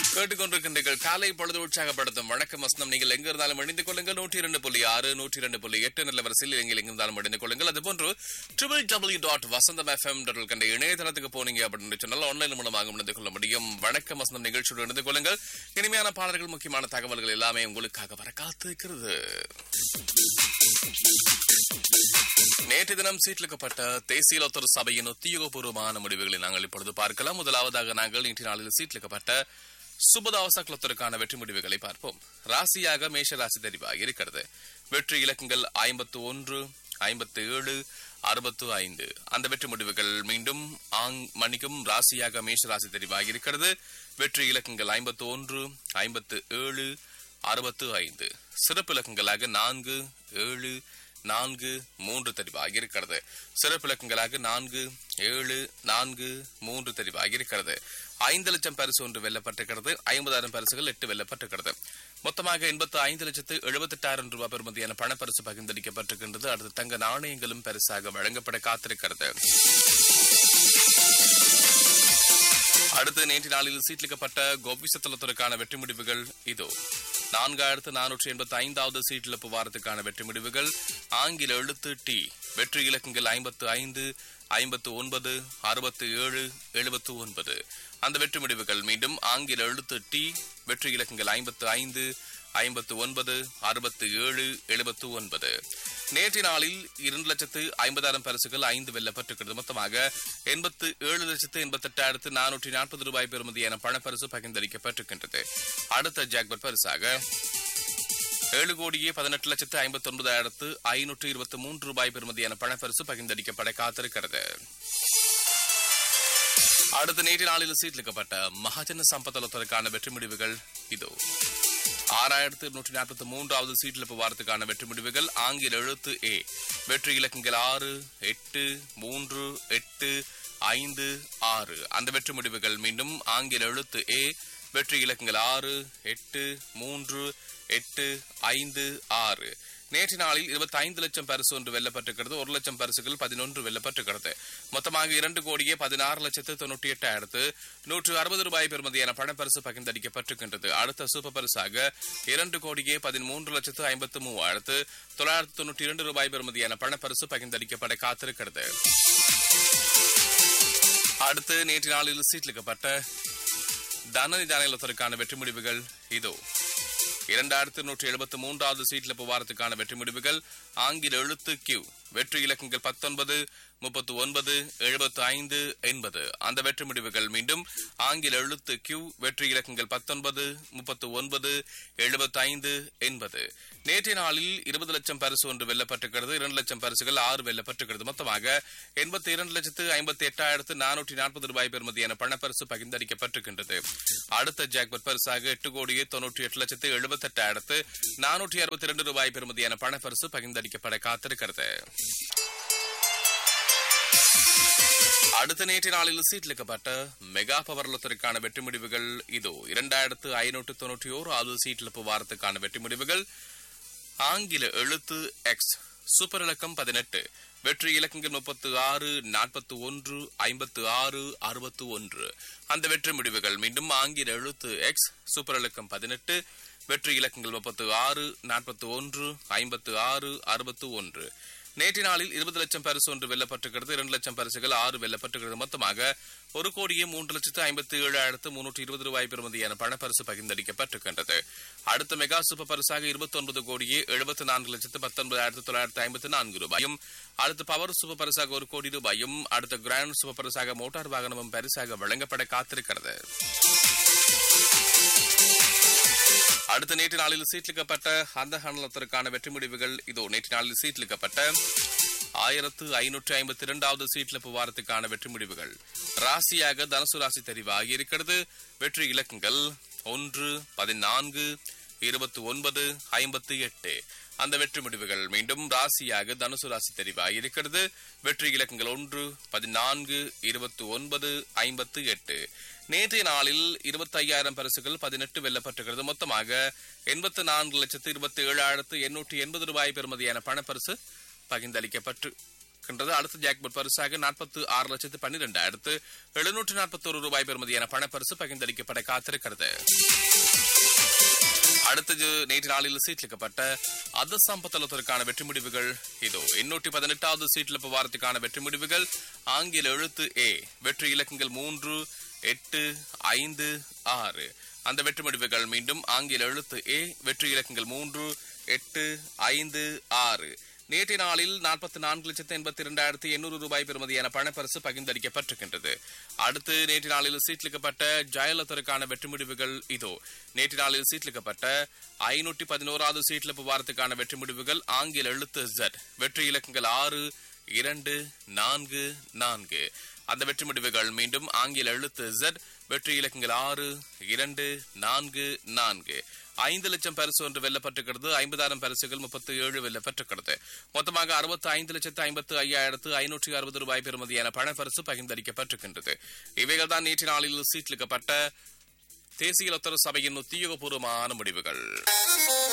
கேட்டுக்கொண்டிருக்கின்றீர்கள் காலை பொழுது உற்சாகப்படுத்தும் வணக்கம் வசனம் நீங்கள் எங்க இருந்தாலும் அணிந்து கொள்ளுங்கள் நூற்றி இரண்டு புள்ளி ஆறு நூற்றி இரண்டு புள்ளி எட்டு நிலவரசில் எங்கே எங்க இருந்தாலும் அணிந்து கொள்ளுங்கள் அது போன்று triple W dot Vasantham FM dot கண்ட இணையதளத்துக்கு போனீங்க அப்படின்னு சொன்னால் ஆன்லைன் மூலமாக இணைந்து கொள்ள முடியும் வணக்கம் வசந்தம் நிகழ்ச்சியோடு இணைந்து கொள்ளுங்கள் இனிமையான பாடல்கள் முக்கியமான தகவல்கள் எல்லாமே உங்களுக்காக வர காத்திருக்கிறது நேற்று தினம் சீட்லிக்கப்பட்ட தேசிய லோத்தர் சபையின் உத்தியோகபூர்வமான முடிவுகளை நாங்கள் இப்பொழுது பார்க்கலாம் முதலாவதாக நாங்கள் இன்று நாளில் சீட்லிக்கப்பட்ட சுபதாவச குலத்திற்கான வெற்றி முடிவுகளை பார்ப்போம் ராசியாக மேஷ ராசி தெரிவாக இருக்கிறது வெற்றி இலக்கங்கள் ஐம்பத்து ஒன்று ஐம்பத்து ஏழு அறுபத்து ஐந்து அந்த வெற்றி முடிவுகள் மீண்டும் ஆங் மன்னிக்கும் ராசியாக மேஷ ராசி தெரிவாக இருக்கிறது வெற்றி இலக்கங்கள் ஐம்பத்து ஒன்று ஐம்பத்து ஏழு அறுபத்து ஐந்து சிறப்பு இலக்கங்களாக நான்கு ஏழு நான்கு மூன்று தெரிவாக இருக்கிறது சிறப்பு இலக்கங்களாக நான்கு ஏழு நான்கு மூன்று தெரிவாக இருக்கிறது ஐந்து லட்சம் பரிசு ஒன்று வெல்லப்பட்டிருக்கிறது ஐம்பதாயிரம் பரிசுகள் எட்டு வெல்லப்பட்டிருக்கிறது மொத்தமாக எண்பத்து ஐந்து லட்சத்து எழுபத்தெட்டாயிரம் ரூபாய் பெறுமதியான பணப்பரிசு பகிர்ந்தளிக்கப்பட்டிருக்கின்றது அடுத்து தங்க நாணயங்களும் பரிசாக வழங்கப்பட காத்திருக்கிறது அடுத்து நேற்று நாளில் சீட்லிக்கப்பட்ட கோபிசத்தலத்திற்கான வெற்றி முடிவுகள் இதோ நான்காயிரத்து நானூற்றி எண்பத்தி ஐந்தாவது சீட்டிழப்பு வாரத்துக்கான வெற்றி முடிவுகள் ஆங்கில எழுத்து டி வெற்றி இலக்கங்கள் ஐம்பத்து ஐந்து ஐம்பத்து ஒன்பது அறுபத்து ஏழு எழுபத்து ஒன்பது அந்த வெற்றி முடிவுகள் மீண்டும் ஆங்கில எழுத்து டி வெற்றி இலக்கங்கள் ஐம்பத்து ஐந்து ஐம்பத்து ஒன்பது அறுபத்து ஏழு எழுபத்து ஒன்பது நேற்று நாளில் இரண்டு லட்சத்து ஐம்பதாயிரம் பரிசுகள் ஐந்து வெல்லப்பட்டிருக்கிறது மொத்தமாக எண்பத்து ஏழு லட்சத்து எண்பத்தி எட்டாயிரத்து நானூற்றி நாற்பது ரூபாய் பெறுமதியான பணப்பரிசு பகிர்ந்தளிக்கப்பட்டிருக்கின்றது அடுத்த ஜாக்பட் பரிசாக ஏழு கோடியே பதினெட்டு லட்சத்து ஐம்பத்தி ஒன்பதாயிரத்து ஐநூற்று இருபத்தி மூன்று ரூபாய் பெறுமதியான பணப்பரிசு பகிர்ந்தளிக்கப்பட காத்திருக்கிறது அடுத்த நேற்று நாளில் சீட்லிக்கப்பட்ட மகாஜன சம்பத்தலத்திற்கான வெற்றி முடிவுகள் இதோ ஆறாயிரத்து நூற்றி நாற்பத்தி மூன்றாவது சீட்டிழப்பு வாரத்துக்கான வெற்றி முடிவுகள் ஆங்கில எழுத்து ஏ வெற்றி இலக்கங்கள் ஆறு எட்டு மூன்று எட்டு ஐந்து ஆறு அந்த வெற்றி முடிவுகள் மீண்டும் ஆங்கில எழுத்து ஏ வெற்றி இலக்கங்கள் ஆறு எட்டு மூன்று எட்டு ஐந்து ஆறு நேற்று நாளில் இருபத்தி ஐந்து லட்சம் பரிசு ஒன்று வெல்லப்பட்டிருக்கிறது ஒரு லட்சம் பரிசுகள் பதினொன்று வெல்லப்பட்டிருக்கிறது மொத்தமாக இரண்டு கோடியே பதினாறு லட்சத்து தொண்ணூற்றி எட்டாயிரத்து நூற்று அறுபது ரூபாய் பெறுமதியான பணப்பரிசு பகிர்ந்தளிக்கப்பட்டிருக்கின்றது அடுத்த சூப்பர் பரிசாக இரண்டு கோடியே பதிமூன்று லட்சத்து ஐம்பத்து மூவாயிரத்து தொள்ளாயிரத்து தொண்ணூற்றி இரண்டு ரூபாய் பெறுமதியான பணப்பரிசு பகிர்ந்தளிக்கப்பட காத்திருக்கிறது அடுத்து நேற்று நாளில் சீட்லிக்கப்பட்ட தனநிதான இலத்திற்கான வெற்றி முடிவுகள் இதோ இரண்டாயிரத்து நூற்றி எழுபத்தி மூன்றாவது சீட்ல வாரத்துக்கான வெற்றி முடிவுகள் ஆங்கில எழுத்து கியூ வெற்றி இலக்கங்கள் பத்தொன்பது முப்பத்து ஒன்பது எழுபத்து ஐந்து எண்பது அந்த வெற்றி முடிவுகள் மீண்டும் ஆங்கில எழுத்து கியூ வெற்றி இலக்கங்கள் பத்தொன்பது முப்பத்து ஒன்பது எழுபத்து ஐந்து எண்பது நேற்றைய நாளில் இருபது லட்சம் பரிசு ஒன்று வெல்லப்பட்டிருக்கிறது இரண்டு லட்சம் பரிசுகள் ஆறு வெல்லப்பட்டிருக்கிறது மொத்தமாக எண்பத்தி இரண்டு லட்சத்து ஐம்பத்தி எட்டாயிரத்து நானூற்றி நாற்பது ரூபாய் பெறுமதியான பணப்பரிசு பகிர்ந்தளிக்கப்பட்டிருக்கின்றது அடுத்த ஜாக்பட் பரிசாக எட்டு கோடியே தொன்னூற்றி எட்டு லட்சத்து எழுபத்தி எட்டாயிரத்து நானூற்றி அறுபத்தி இரண்டு ரூபாய் பெறுமதியான பணப்பரிசு பகிர்ந்தளிக்கப்பட காத்திருக்கிறது அடுத்த நேற்று நாளில் சீட்லிக்கப்பட்ட மெகா பவர்லத்திற்கான வெற்றி முடிவுகள் இதோ இரண்டாயிரத்து ஐநூற்று தொன்னூற்றி ஓராவது சீட்லிப்பு வாரத்துக்கான வெற்றி முடிவுகள் ஆங்கில எழுத்து எக்ஸ் சூப்பர் இலக்கம் பதினெட்டு வெற்றி இலக்கங்கள் முப்பத்து ஆறு நாற்பத்தி ஒன்று ஐம்பத்து ஆறு அறுபத்து ஒன்று அந்த வெற்றி முடிவுகள் மீண்டும் ஆங்கில எழுத்து எக்ஸ் சூப்பர் இலக்கம் பதினெட்டு வெற்றி இலக்கங்கள் முப்பத்து ஆறு நாற்பத்தி ஒன்று ஐம்பத்து ஆறு அறுபத்து ஒன்று நேற்று நாளில் இருபது லட்சம் பரிசு ஒன்று வெல்லப்பட்டிருக்கிறது இரண்டு லட்சம் பரிசுகள் ஆறு வெல்லப்பட்டிருக்கிறது மொத்தமாக ஒரு கோடியே மூன்று லட்சத்து ஐம்பத்தி ஏழாயிரத்து முன்னூற்றி இருபது ரூபாய் பெறுமதியான பணப்பரிசு பகிர்ந்தளிக்கப்பட்டிருக்கின்றது அடுத்த மெகா சூப்பர் பரிசாக இருபத்தி ஒன்பது கோடியே எழுபத்தி நான்கு லட்சத்து பத்தொன்பதாயிரத்து தொள்ளாயிரத்து ஐம்பத்தி நான்கு ரூபாயும் அடுத்த பவர் சூப்பர் பரிசாக ஒரு கோடி ரூபாயும் அடுத்த கிராண்ட் சூப்பர் பரிசாக மோட்டார் வாகனமும் பரிசாக வழங்கப்பட காத்திருக்கிறது அடுத்த நேற்று நாளில் சீட்லிக்கப்பட்ட அந்த ஹனலத்திற்கான வெற்றி முடிவுகள் இதோ நேற்று நாளில் சீட்லிக்கப்பட்ட ஆயிரத்து ஐநூற்று ஐம்பத்தி இரண்டாவது சீட்லிப்பு வாரத்துக்கான வெற்றி முடிவுகள் ராசியாக தனுசு ராசி தெரிவாகி இருக்கிறது வெற்றி இலக்கங்கள் ஒன்று பதினான்கு இருபத்தி ஒன்பது ஐம்பத்தி எட்டு அந்த வெற்றி முடிவுகள் மீண்டும் ராசியாக தனுசு ராசி தெரிவாகி இருக்கிறது வெற்றி இலக்கங்கள் ஒன்று பதினான்கு இருபத்தி ஒன்பது ஐம்பத்து எட்டு நேற்றைய நாளில் இருபத்தி ஐயாயிரம் பரிசுகள் பதினெட்டு வெல்லப்பட்டிருக்கிறது மொத்தமாக எண்பத்து நான்கு லட்சத்து இருபத்தி ஏழாயிரத்து எண்ணூற்றி எண்பது ரூபாய் பெறுமதியான பணப்பரிசு பகிர்ந்தளிக்கப்பட்டு காத்திருக்கின்றது அடுத்த ஜாக்பட் பரிசாக நாற்பத்து ஆறு லட்சத்து பன்னிரெண்டாயிரத்து எழுநூற்று நாற்பத்தோரு ரூபாய் பெறுமதியான பணப்பரிசு பகிர்ந்தளிக்கப்பட காத்திருக்கிறது அடுத்தது நேற்று நாளில் சீட்லிக்கப்பட்ட அத சம்பத்தலத்திற்கான வெற்றி முடிவுகள் இதோ எண்ணூற்றி பதினெட்டாவது சீட்லிப்பு வாரத்துக்கான வெற்றி முடிவுகள் ஆங்கில எழுத்து ஏ வெற்றி இலக்கங்கள் மூன்று எட்டு ஐந்து ஆறு அந்த வெற்றி முடிவுகள் மீண்டும் ஆங்கில எழுத்து ஏ வெற்றி இலக்கங்கள் மூன்று எட்டு ஐந்து ஆறு நேற்றைய நாளில் நாற்பத்தி நான்கு லட்சத்து எண்பத்தி இரண்டாயிரத்தி எண்ணூறு ரூபாய் பெறுமதியான பணப்பரிசு பகிர்ந்தளிக்கப்பட்டிருக்கின்றது அடுத்து நேற்று நாளில் சீட்லிக்கப்பட்ட ஜெயலலிதருக்கான வெற்றி முடிவுகள் இதோ நேற்று நாளில் சீட்லிக்கப்பட்ட ஐநூற்றி பதினோராவது சீட்லிப்பு வாரத்துக்கான வெற்றி முடிவுகள் ஆங்கில எழுத்து Z வெற்றி இலக்கங்கள் ஆறு இரண்டு நான்கு நான்கு அந்த வெற்றி முடிவுகள் மீண்டும் ஆங்கில எழுத்து Z வெற்றி இலக்கங்கள் ஆறு இரண்டு நான்கு நான்கு ஐந்து லட்சம் பரிசு ஒன்று வெல்லப்பட்டிருக்கிறது ஐம்பதாயிரம் பரிசுகள் முப்பத்தி ஏழு வெல்லப்பட்டிருக்கிறது மொத்தமாக அறுபத்தி ஐந்து லட்சத்து ஐம்பத்து ஐயாயிரத்து ஐநூற்றி அறுபது ரூபாய் பெறுமதியான பணப்பரிசு பகிர்ந்தளிக்கப்பட்டிருக்கின்றது இவைகள் தான் நேற்று நாளில் சீட்லிக்கப்பட்ட தேசிய லொத்தர சபையின் உத்தியோகபூர்வமான முடிவுகள்